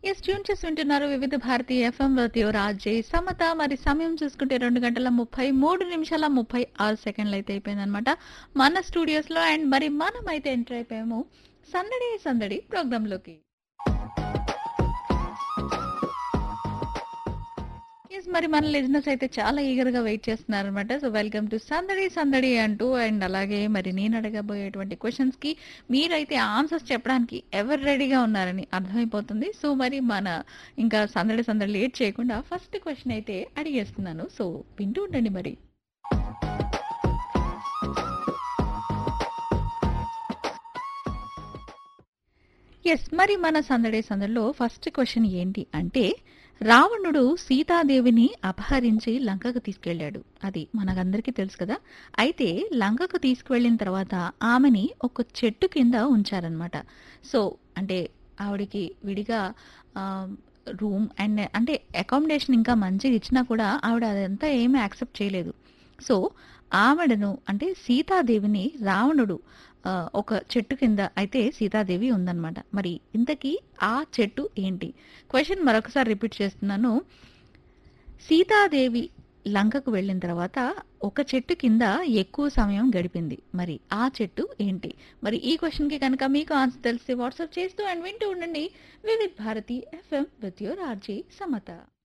yes tune చేసి వింటున్నారు వివిధ భారతి ఎఫ్ఎం రాజే సమత మరి సమయం చూసుకుంటే రెండు గంటల ముప్పై మూడు నిమిషాల ముప్పై ఆరు సెకండ్లు అయితే అయిపోయిందనమాట మన స్టూడియోస్ లో అండ్ మరి మనం అయితే ఎంటర్ అయిపోయాము సందడి సందడి ప్రోగ్రామ్ లోకి ఎస్ మరి మన లిజినెస్ అయితే చాలా ఈగర్ గా వెయిట్ చేస్తున్నారు అనమాట సో వెల్కమ్ టు సందడి సందడి అంటూ అండ్ అలాగే మరి నేను అడగబోయేటువంటి క్వశ్చన్స్ కి మీరైతే ఆన్సర్స్ చెప్పడానికి ఎవరు రెడీగా ఉన్నారని అర్థమైపోతుంది సో మరి మన ఇంకా సందడి సందడి లేట్ చేయకుండా ఫస్ట్ క్వశ్చన్ అయితే అడిగేస్తున్నాను సో వింటూ ఉండండి మరి ఎస్ మరి మన సందడి సందడిలో ఫస్ట్ క్వశ్చన్ ఏంటి అంటే రావణుడు సీతాదేవిని అపహరించి లంకకు తీసుకెళ్ళాడు అది మనకందరికీ తెలుసు కదా అయితే లంకకు తీసుకువెళ్ళిన తర్వాత ఆమెని ఒక చెట్టు కింద ఉంచారనమాట సో అంటే ఆవిడికి విడిగా రూమ్ అండ్ అంటే అకామిడేషన్ ఇంకా మంచిగా ఇచ్చినా కూడా ఆవిడ అదంతా ఏమీ యాక్సెప్ట్ చేయలేదు సో ఆవిడను అంటే సీతాదేవిని రావణుడు ఆ, ఒక చెట్టు కింద అయితే సీతాదేవి ఉందన్నమాట మరి ఇంతకీ ఆ చెట్టు ఏంటి క్వశ్చన్ మరొకసారి రిపీట్ చేస్తున్నాను సీతాదేవి లంకకు వెళ్ళిన తర్వాత ఒక చెట్టు కింద ఎక్కువ సమయం గడిపింది మరి ఆ చెట్టు ఏంటి మరి ఈ క్వశ్చన్ కి కనుక మీకు ఆన్సర్ తెలిస్తే వాట్సాప్ చేస్తూ అండ్ వింటూ ఉండండి Vividh Bharati FM with your RJ Samata